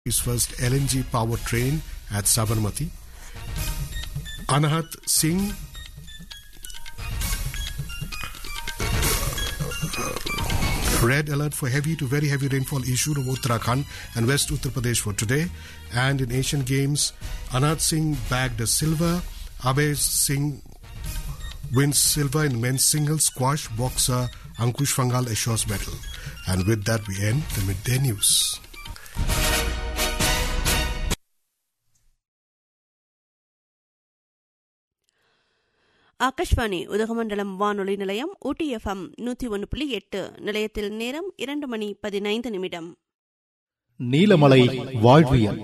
his first LNG powered train at Sabarmati. Anahat Singh Red alert for heavy to very heavy rainfall issued over Uttarakhand and West Uttar Pradesh for today. And in Asian Games, Anat Singh bagged a silver. Abhay Singh wins silver in men's singles squash. Boxer Ankush Fangal assures medal. And with that, we end the midday news. Akashvani Udhagamandalam வானொலி நிலையம் ஊட்டி FM நூற்றி ஒன்று புள்ளி எட்டு நிலையத்தில் நேரம் இரண்டு மணி பதினைந்து நிமிடம் நீலமலை வாழ்வியல்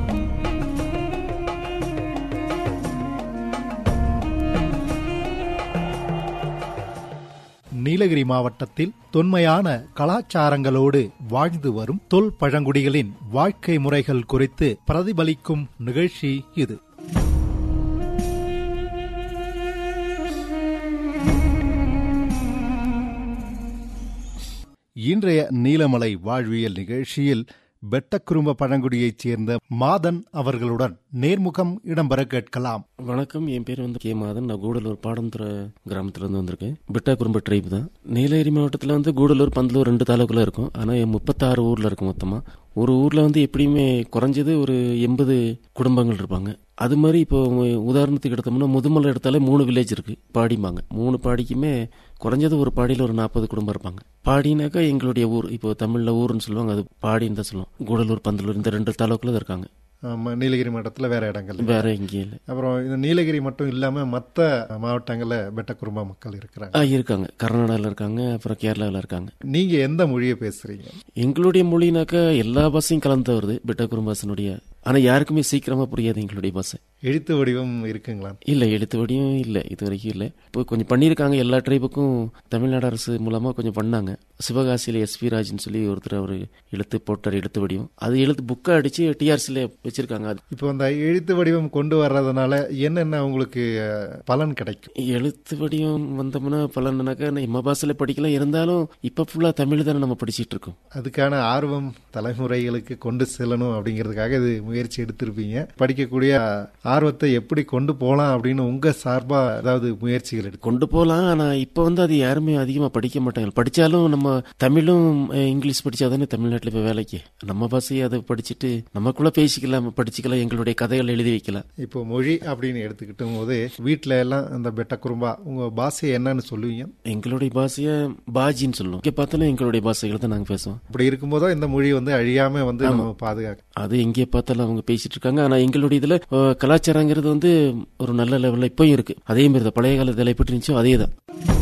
நீலகிரி மாவட்டத்தில் தொன்மையான கலாச்சாரங்களோடு வாழ்ந்து வரும் தொல் பழங்குடிகளின் வாழ்க்கை முறைகள் குறித்து பிரதிபலிக்கும் நிகழ்ச்சி இது இன்றைய நீலமலை வாழ்வியல் நிகழ்ச்சியில் வெட்டக்குறும்ப பழங்குடியைச் சேர்ந்த மாதன் அவர்களுடன் நேர்முகம் இடம்பெற கேட்கலாம் வணக்கம் என் பேர் வந்து கே மாதன் நான் கூடலூர் பாடந்துறை கிராமத்துல இருந்து வந்திருக்கேன் பிட்டா குறும்ப ட்ரைப் தான் நீலகிரி மாவட்டத்தில் வந்து கூடலூர் பந்தலூர் ரெண்டு தாலுக்குள்ள இருக்கும் ஆனால் முப்பத்தாறு ஊரில் இருக்கும் மொத்தமாக ஒரு ஊரில் வந்து எப்படியுமே குறைஞ்சது ஒரு எண்பது குடும்பங்கள் இருப்பாங்க அது மாதிரி இப்போ உதாரணத்துக்கு எடுத்தோம்னா முதுமலை எடுத்தாலே மூணு வில்லேஜ் இருக்கு பாடிம்பாங்க மூணு பாடிக்குமே குறைஞ்சது ஒரு பாடியில் ஒரு நாற்பது குடும்பம் இருப்பாங்க பாடினாக்கா எங்களுடைய ஊர் இப்போ தமிழில் ஊர்னு சொல்லுவாங்க அது பாடின்னு தான் சொல்லுவோம் கூடலூர் பந்தலூர் இந்த ரெண்டு தாலுக்குள்ள தான் இருக்காங்க ஆமா, நீலகிரி மாவட்டத்தில் வேற இடங்கள் வேற எங்கேயும் இல்லை அப்புறம் இந்த நீலகிரி மட்டும் இல்லாம மற்ற மாவட்டங்கள்ல வெட்டக்குறும்பா மக்கள் இருக்கிறாங்க ஆ இருக்காங்க கர்நாடகாவில் இருக்காங்க அப்புறம் கேரளாவில் இருக்காங்க நீங்க எந்த மொழியை பேசுறீங்க எங்களுடைய மொழினாக்கா எல்லா பாஷையும் கலந்து வருது பிட்டக்குறும் பாசனுடைய ஆனா யாருக்குமே சீக்கிரமா புரியாது எங்களுடைய பாஷை எழுத்து வடிவம் இருக்குங்களா இல்ல எழுத்து வடியும் இல்ல இது வரைக்கும் இல்ல இப்போ கொஞ்சம் பண்ணியிருக்காங்க எல்லா ட்ரைபுக்கும் தமிழ்நாடு அரசு மூலமா கொஞ்சம் பண்ணாங்க சிவகாசியில எஸ்பி ராஜ்னு சொல்லி ஒருத்தர் அவர் எழுத்து போட்டார் எழுத்து வடிவம் அது எழுத்து புக்கை அடிச்சு டிஆர்சில வச்சிருக்காங்க அது இப்போ அந்த எழுத்து வடிவம் கொண்டு வர்றதுனால என்னென்ன உங்களுக்கு அஹ், பலன் கிடைக்கும் எழுத்து வடிவம் வந்தோம்னா பலன்னாக்கா நம்ம பாஷையில படிக்கலாம் இருந்தாலும் இப்ப ஃபுல்லா தமிழ் தானே நம்ம படிச்சிட்டு இருக்கோம் அதுக்கான ஆர்வம் தலைமுறைகளுக்கு கொண்டு செல்லணும் அப்படிங்கிறதுக்காக இது முயற்சி எடுத்திருப்பீங்க படிக்கக்கூடிய ஆர்வத்தை எப்படி கொண்டு போகலாம் அப்படின்னு உங்க சார்பா ஏதாவது முயற்சிகள் எடுக்கும் கொண்டு போகலாம் ஆனா இப்ப வந்து அது யாருமே அதிகமா படிக்க மாட்டாங்க படிச்சாலும் நம்ம தமிழும் அஹ், இங்கிலீஷ் படிச்சாதானே தமிழ்நாட்டுல இப்ப வேலைக்கு நம்ம பாஷையை அதை படிச்சுட்டு நமக்குள்ள பேசிக்கலாம் படிச்சுக்கலாம் எங்களுடைய கதைகள் எழுதி வைக்கலாம் இப்போ மொழி அப்படின்னு எடுத்துக்கிட்டும் போது வீட்டில எல்லாம் அந்த பெட்ட குறும்பா உங்க பாஷை என்னன்னு சொல்லுவீங்க எங்களுடைய பாஷைய பாஜின்னு சொல்லுவோம் இங்க பார்த்தாலும் எங்களுடைய பாஷைகளை தான் நாங்க பேசுவோம் அப்படி இருக்கும்போதோ இந்த மொழி வந்து அழியாம வந்து நம்ம பாதுகாக்க அது எங்கே பார்த்தாலும் அவங்க பேசிட்டு இருக்காங்க ஆனா எங்களுடைய இதுல அஹ், கலாச்சாரங்கிறது வந்து ஒரு நல்ல லெவல்ல இப்பயும் இருக்கு அதே மாதிரி தான் பழைய காலத்துல எப்படி இருந்துச்சோ அதே தான்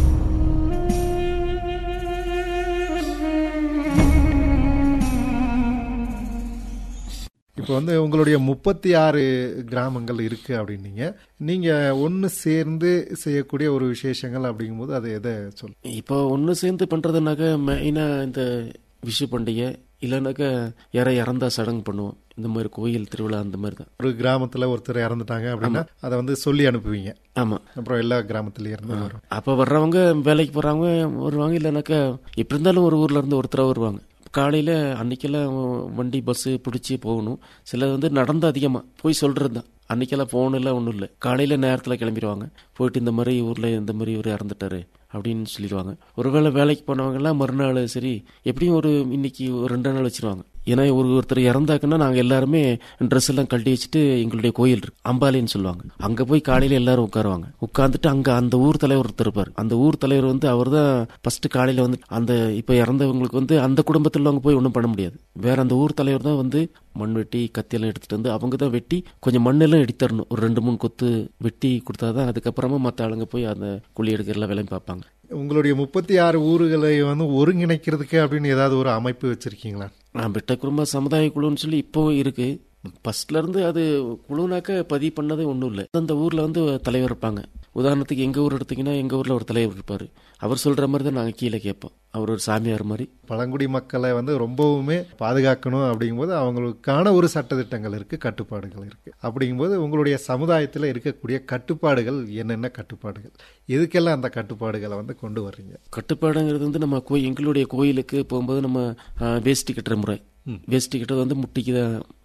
இப்போ வந்து உங்களுடைய முப்பத்தி ஆறு கிராமங்கள் இருக்கு அப்படின்னீங்க நீங்க ஒன்னு சேர்ந்து செய்யக்கூடிய ஒரு விசேஷங்கள் அப்படிங்கும்போது அது எதை சொல் இப்போ ஒன்று சேர்ந்து பண்றதுனாக்க மெயினா இந்த விஷு பண்டிகை இல்லைனாக்கா யாரை இறந்தா சடங்கு பண்ணுவோம் இந்த மாதிரி கோயில் திருவிழா அந்த மாதிரி தான் ஒரு கிராமத்துல ஒருத்தர் இறந்துட்டாங்க அப்படின்னா அதை வந்து சொல்லி அனுப்புவீங்க ஆமா அப்புறம் எல்லா கிராமத்துல இருந்து வரும் அப்ப வர்றவங்க வேலைக்கு போறவங்க வருவாங்க இல்லைனாக்கா எப்படி இருந்தாலும் ஒரு ஊர்ல இருந்து ஒருத்தரா வருவாங்க காலையில அன்னைக்கெல்லாம் வண்டி பஸ் பிடிச்சி போகணும் சிலர் வந்து நடந்து அதிகமா போய் சொல்றது தான் அன்னைக்கெல்லாம் போன் எல்லாம் ஒன்றும் இல்லை காலையில நேரத்துல கிளம்பிடுவாங்க போயிட்டு இந்த மாதிரி ஊர்ல இந்த மாதிரி இவர் இறந்துட்டாரு அப்படின்னு சொல்லிடுவாங்க ஒருவேளை வேலைக்கு போனவங்க எல்லாம் மறுநாள் சரி எப்படியும் ஒரு இன்னைக்கு ஒரு ரெண்டு நாள் வச்சிருவாங்க ஏன்னா ஒரு ஒருத்தர் இறந்தாக்குன்னா நாங்க எல்லாருமே ட்ரெஸ் எல்லாம் கழட்டி வச்சுட்டு எங்களுடைய கோயில் இருக்கு அம்பாலின்னு சொல்லுவாங்க அங்க போய் காலையில எல்லாரும் உட்காருவாங்க உட்கார்ந்துட்டு அங்க அந்த ஊர் தலைவர் ஒருத்தர் இருப்பார் அந்த ஊர் தலைவர் வந்து அவர் தான் ஃபர்ஸ்ட் காலையில வந்து அந்த இப்ப இறந்தவங்களுக்கு வந்து அந்த குடும்பத்தில் உள்ளவங்க போய் ஒன்றும் பண்ண முடியாது வேற அந்த ஊர் தலைவர் தான் வந்து மண் வெட்டி கத்தியெல்லாம் எடுத்துட்டு வந்து அவங்க தான் வெட்டி கொஞ்சம் மண்ணெல்லாம் எடுத்துடணும் ஒரு ரெண்டு மூணு கொத்து வெட்டி கொடுத்தாதான் அதுக்கப்புறமா மற்ற ஆளுங்க போய் அந்த குழி எடுக்கிறலாம் வேலையும் பார்ப்பாங்க உங்களுடைய முப்பத்தி ஆறு ஊர்களை வந்து ஒருங்கிணைக்கிறதுக்கு அப்படின்னு ஏதாவது ஒரு அமைப்பு வச்சிருக்கீங்களா நான் பெட்ட குடும்ப சமுதாய குழுன்னு சொல்லி இப்போ இருக்கு ஃபர்ஸ்ட்ல இருந்து அது குழுனாக்க பதிவு பண்ணதே ஒன்றும் இல்லை அந்த ஊர்ல வந்து தலைவர் இருப்பாங்க உதாரணத்துக்கு எங்க ஊர் எடுத்தீங்கன்னா எங்க ஊர்ல ஒரு தலைவர் இருப்பாரு அவர் சொல்ற மாதிரி தான் நாங்க கீழே கேட்போம் அவர் ஒரு சாமியார் மாதிரி பழங்குடி மக்களை வந்து ரொம்பவுமே பாதுகாக்கணும் அப்படிங்கும்போது அவங்களுக்கான ஒரு சட்டத்திட்டங்கள் இருக்கு கட்டுப்பாடுகள் இருக்கு அப்படிங்கும்போது உங்களுடைய சமுதாயத்தில் இருக்கக்கூடிய கட்டுப்பாடுகள் என்னென்ன கட்டுப்பாடுகள் எதுக்கெல்லாம் அந்த கட்டுப்பாடுகளை வந்து கொண்டு வர்றீங்க கட்டுப்பாடுங்கிறது வந்து நம்ம கோயில் எங்களுடைய கோயிலுக்கு போகும்போது நம்ம ஆ, வேஷ்டி கட்டுற முறை வேஷ்டி கட்டுறது வந்து முட்டிக்கு தான்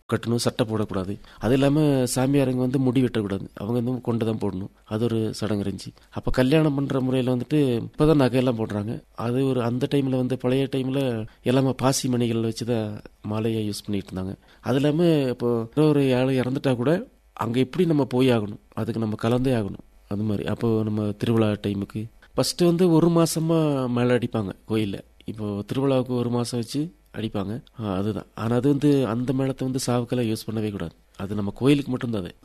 கட்டணும் சட்டை போடக்கூடாது அது இல்லாமல் சாமியாருங்க வந்து முடி வெட்டக்கூடாது அவங்க வந்து கொண்டு தான் போடணும் அது ஒரு சடங்கு இருந்துச்சு அப்போ கல்யாணம் பண்ணுற முறையில் வந்துட்டு இப்போ தான் நகையெல்லாம் போடுறாங்க அது ஒரு அந்த டைமில் வந்து பழைய டைமில் எல்லாமே பாசி மணிகள் வச்சு தான் மாலையை யூஸ் பண்ணிட்டு இருந்தாங்க அது இல்லாமல் இப்போ ஒரு ஆள் இறந்துட்டா கூட அங்கே எப்படி நம்ம போய் ஆகணும் அதுக்கு நம்ம கலந்தே ஆகணும் அது மாதிரி அப்போ நம்ம திருவிழா டைமுக்கு ஃபஸ்ட்டு வந்து ஒரு மாசமாக மேலே அடிப்பாங்க கோயிலில் இப்போ திருவிழாவுக்கு ஒரு மாதம் வச்சு அடிப்பாங்க ஆ, அதுதான் ஆனால் அது வந்து அந்த மேளத்தை வந்து சாவுக்கெல்லாம் யூஸ் பண்ணவே கூடாது அது நம்ம கோயிலுக்கு மட்டும்தான் அது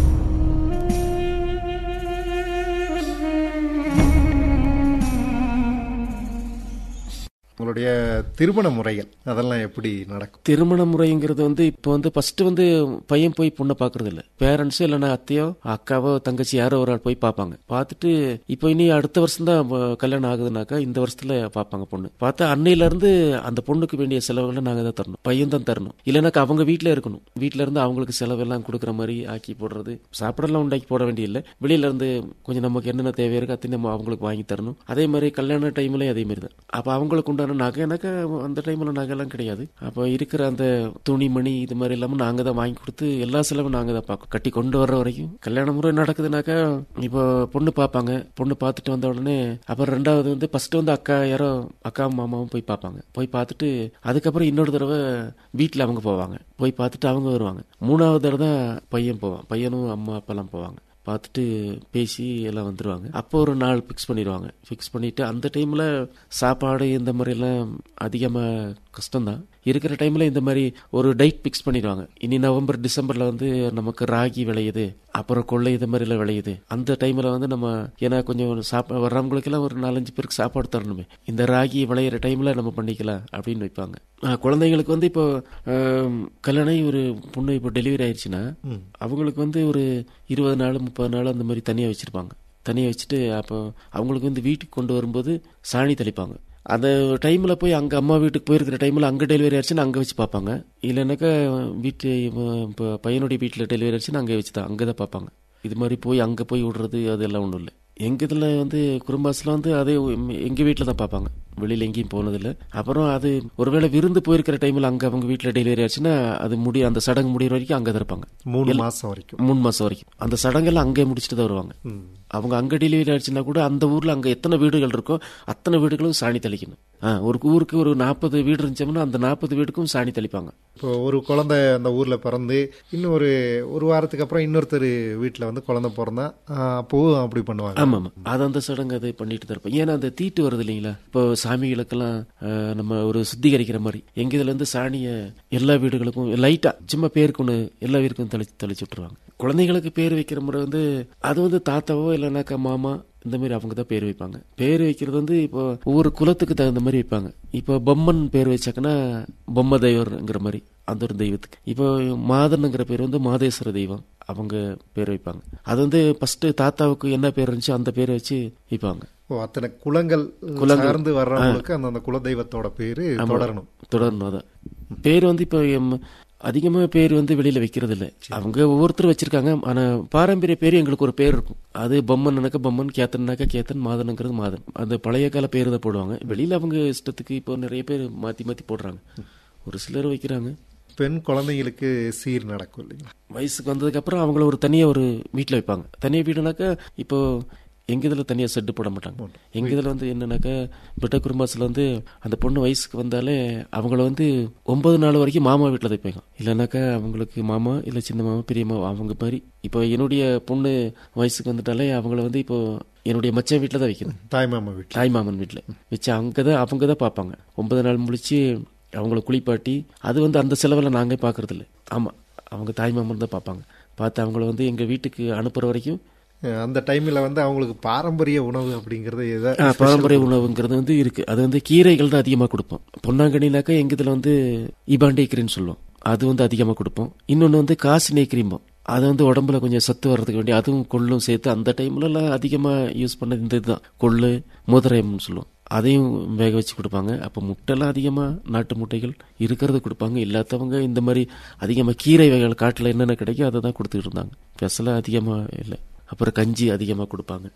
உங்களுடைய திருமண முறைகள் அதெல்லாம் எப்படி நடக்கும் திருமண முறைங்கிறது வந்து இப்போ வந்து ஃபர்ஸ்ட் வந்து பையன் போய் பொண்ணை பார்க்கறது இல்ல பேரண்ட்ஸோ இல்லைன்னா அத்தையோ அக்காவோ தங்கச்சி யாரோ ஒரு ஆள் போய் பார்ப்பாங்க பார்த்துட்டு இப்போ இனி அடுத்த வருஷம் தான் கல்யாணம் ஆகுதுனாக்கா இந்த வருஷத்துல பார்ப்பாங்க பொண்ணு பார்த்தா அன்னையில இருந்து அந்த பொண்ணுக்கு வேண்டிய செலவுகளை நாங்க தான் தரணும் பையன் தான் தரணும் இல்லைனாக்கா அவங்க வீட்டில் இருக்கணும் வீட்டில இருந்து அவங்களுக்கு செலவெல்லாம் கொடுக்குற மாதிரி ஆக்கி போடுறது சாப்பிடலாம் உண்டாக்கி போட வேண்டியதில்லை வெளியில இருந்து கொஞ்சம் நமக்கு என்னென்ன தேவை இருக்கு அத்தனை நம்ம அவங்களுக்கு வாங்கி தரணும் அதே மாதிரி கல்யாண டைம்லயும் அதே மாதிரி தான் அப்போ அவங்களுக்கு உண்டான நகை எனக்கு அந்த டைம்ல நகைலாம் கிடையாது அப்போ இருக்கிற அந்த துணிமணி இது மாதிரி இல்லாமல் நாங்கள் தான் வாங்கி கொடுத்து எல்லா செலவும் நாங்கள் தான் பார்க்கணும் கட்டி கொண்டு வர்ற வரைக்கும் கல்யாண முறை நடக்குதுனாக்கா இப்போ பொண்ணு பார்ப்பாங்க பொண்ணு பார்த்துட்டு வந்த உடனே அப்புறம் ரெண்டாவது வந்து ஃபர்ஸ்ட் வந்து அக்கா யாரோ அக்கா மாமாவும் போய் பார்ப்பாங்க போய் பார்த்துட்டு அதுக்கப்புறம் இன்னொரு தடவை வீட்டில் அவங்க போவாங்க போய் பார்த்துட்டு அவங்க வருவாங்க மூணாவது தடவை தான் பையன் போவான் பையனும் அம்மா அப்பாலாம் போவாங்க பார்த்துட்டு பேசி எல்லாம் வந்துடுவாங்க அப்போ ஒரு நாள் ஃபிக்ஸ் பண்ணிடுவாங்க ஃபிக்ஸ் பண்ணிட்டு அந்த டைமில் சாப்பாடு இந்த மாதிரிலாம் அதிகமாக கஷ்டம்தான் இருக்கிற டைமில் இந்த மாதிரி ஒரு டைட் ஃபிக்ஸ் பண்ணிடுவாங்க இனி நவம்பர் டிசம்பரில் வந்து நமக்கு ராகி விளையுது அப்புறம் கொள்ளை இது மாதிரிலாம் விளையுது அந்த டைமில் வந்து நம்ம ஏன்னா கொஞ்சம் சாப்பா வர்றவங்களுக்கெல்லாம் ஒரு நாலஞ்சு பேருக்கு சாப்பாடு தரணுமே இந்த ராகி விளையிற டைமில் நம்ம பண்ணிக்கலாம் அப்படின்னு வைப்பாங்க ஆ, குழந்தைங்களுக்கு வந்து இப்போ ஆம், கல்யாணம் ஆகி ஒரு பொண்ணு இப்போ டெலிவரி ஆயிடுச்சுன்னா அவங்களுக்கு வந்து ஒரு இருபது நாள் முப்பது நாள் அந்த மாதிரி தனியாக வச்சிருப்பாங்க தனியாக வச்சுட்டு அப்போ அவங்களுக்கு வந்து வீட்டுக்கு கொண்டு வரும்போது சாணி தெளிப்பாங்க அந்த டைமில் போய் அங்கே அம்மா வீட்டுக்கு போயிருக்கிற டைமில் அங்கே டெலிவரி ஆச்சுன்னா அங்கே வச்சு பார்ப்பாங்க இல்லைனாக்கா வீட்டு இப்போ பையனுடைய வீட்டில் டெலிவரி ஆச்சுன்னா அங்கே வச்சு தான் அங்கே தான் பார்ப்பாங்க இது மாதிரி போய் அங்கே போய் விடுறது அதெல்லாம் ஒன்றும் இல்லை எங்கள் இதில் வந்து குடும்பாசில் வந்து அதே எங்கள் வீட்டில் தான் பார்ப்பாங்க வெளியில் எங்கேயும் போனதில்லை அப்புறம் அது ஒருவேளை விருந்து போயிருக்கிற டைமில் அங்கே அவங்க வீட்டில் டெலிவரி ஆச்சுன்னா அது முடி அந்த சடங்கு முடிகிற வரைக்கும் அங்கே தான் இருப்பாங்க மூணு மாசம் வரைக்கும் மூணு மாசம் வரைக்கும் அந்த சடங்கெல்லாம் அங்கே முடிச்சுட்டு தான் வருவாங்க அவங்க அங்க டெலிவரி ஆயிடுச்சுன்னா கூட அந்த ஊர்ல அங்க எத்தனை வீடுகள் இருக்கோ அத்தனை வீடுகளும் சாணி தெளிக்கணும் ஆ, ஒரு ஊருக்கு ஒரு நாற்பது வீடு இருந்துச்சோம்னா அந்த நாற்பது வீடுக்கும் சாணி தெளிப்பாங்க இப்போ ஒரு குழந்தை அந்த ஊர்ல பிறந்து இன்னும் ஒரு ஒரு வாரத்துக்கு அப்புறம் இன்னொருத்தர் வீட்டில் வந்து குழந்தை பிறந்தா ஆஹ், அப்பவும் அப்படி பண்ணுவாங்க ஆமா ஆமா அது அந்த சடங்கு அதை பண்ணிட்டு தான் இருப்போம் ஏன்னா அந்த தீட்டு வருது இல்லைங்களா இப்போ சாமிகளுக்கெல்லாம் ஆ, நம்ம ஒரு சுத்திகரிக்கிற மாதிரி எங்க இதுல இருந்து சாணிய எல்லா வீடுகளுக்கும் லைட்டா சும்மா பேருக்கு ஒன்று எல்லா வீருக்கும் தெளிச்சு தெளிச்சு விட்டுருவாங்க குழந்தைகளுக்கு பேர் வைக்கிற முறை வந்து அது வந்து தாத்தாவோ இல்லைனாக்கா மாமா இந்த மாதிரி அவங்க தான் பேர் வைப்பாங்க பேர் வைக்கிறது வந்து இப்போ ஒவ்வொரு குலத்துக்கு தகுந்த மாதிரி வைப்பாங்க இப்போ பொம்மன் பேர் வச்சாங்கன்னா பொம்மை தெய்வம்ங்கிற மாதிரி அந்த ஒரு தெய்வத்துக்கு இப்போ மாதனுங்கிற பேர் வந்து மாதேஸ்வர தெய்வம் அவங்க பேர் வைப்பாங்க அது வந்து ஃபர்ஸ்ட் தாத்தாவுக்கு என்ன பேர் இருந்துச்சோ அந்த பேரை வச்சு வைப்பாங்க ஓ அத்தனை குலங்கள் குலங்கள். சார்ந்து வர்றவங்களுக்கு அந்த அந்த குலதெய்வத்தோட பேரு தொடரணும் தொடரணும் அதான் பேர் வந்து இப்போ எம்- அதிகமா பேர் வந்து வெளியில வைக்கிறது இல்ல அவங்க ஒவ்வொருத்தரும் வச்சிருக்காங்க ஆனா பாரம்பரிய பேர் எங்களுக்கு ஒரு பேர் இருக்கும் அது பொம்மன்னாக்கா பொம்மன் கேத்தன்னாக்கா கேத்தன் மாதனுங்கிறது மாதன் அந்த பழைய கால பேர் தான் போடுவாங்க வெளியில அவங்க இஷ்டத்துக்கு இப்போ நிறைய பேர் மாத்தி மாத்தி போடுறாங்க ஒரு சிலர் வைக்கிறாங்க பெண் குழந்தைங்களுக்கு சீர் நடக்கும் இல்லைங்களா வயசுக்கு வந்ததுக்கு அப்புறம் அவங்கள ஒரு தனியா ஒரு வீட்டில் வைப்பாங்க தனியா வீடுனாக்கா இப்போ எங்க இதுல தனியா செட்டு போட மாட்டாங்க எங்க இதுல வந்து என்னன்னாக்கா பிட்ட குடும்பத்தில் வந்து அந்த பொண்ணு வயசுக்கு வந்தாலே அவங்கள வந்து ஒன்பது நாள் வரைக்கும் மாமா வீட்டில் வைப்பாங்க இல்லைனாக்கா அவங்களுக்கு மாமா இல்லை சின்ன மாமா பெரிய மாமா அவங்க மாதிரி இப்போ என்னுடைய பொண்ணு வயசுக்கு வந்துட்டாலே அவங்கள வந்து இப்போ என்னுடைய மச்சான் வீட்டில் தான் வைக்கணும் தாய்மாமா வீட்டில் தாய் மாமன் வீட்டில் வச்சு அங்கே தான் அவங்க தான் பார்ப்பாங்க ஒன்பது நாள் முடிச்சு அவங்கள குளிப்பாட்டி அது வந்து அந்த செலவில் நாங்கள் பார்க்கறது இல்லை ஆமாம் அவங்க தாய் மாமன் தான் பார்ப்பாங்க பார்த்து அவங்கள வந்து எங்கள் வீட்டுக்கு அனுப்புகிற வரைக்கும் அந்த டைம்ல வந்து அவங்களுக்கு பாரம்பரிய உணவு அப்படிங்கறது ஆ, எதாவது பாரம்பரிய உணவுங்கிறது வந்து இருக்கு அது வந்து கீரைகள் தான் அதிகமாக கொடுப்போம் பொன்னாங்கண்ணினாக்கா எங்க இதில் வந்து இபாண்டேக்கரின்னு சொல்லுவோம் அது வந்து அதிகமாக கொடுப்போம் இன்னொன்று வந்து காசு நேக்கிரிம்போம் அது வந்து உடம்புல கொஞ்சம் சத்து வர்றதுக்கு வேண்டி அதுவும் கொள்ளும் சேர்த்து அந்த டைம்லலாம் அதிகமாக யூஸ் பண்ணது இந்த இதுதான் கொள்ளு முதரையம்னு சொல்லுவோம் அதையும் வேக வச்சு கொடுப்பாங்க அப்போ முட்டைலாம் அதிகமாக நாட்டு முட்டைகள் இருக்கிறத கொடுப்பாங்க இல்லாதவங்க இந்த மாதிரி அதிகமாக கீரை வகைகள் காட்டில் என்னென்ன கிடைக்கும் அதை தான் கொடுத்துட்டு இருந்தாங்க பெசலாக அதிகமாக இல்லை அப்புறம் கஞ்சி அதிகமாக கொடுப்பாங்க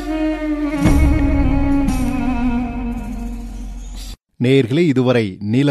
நேயர்களே இதுவரை நீல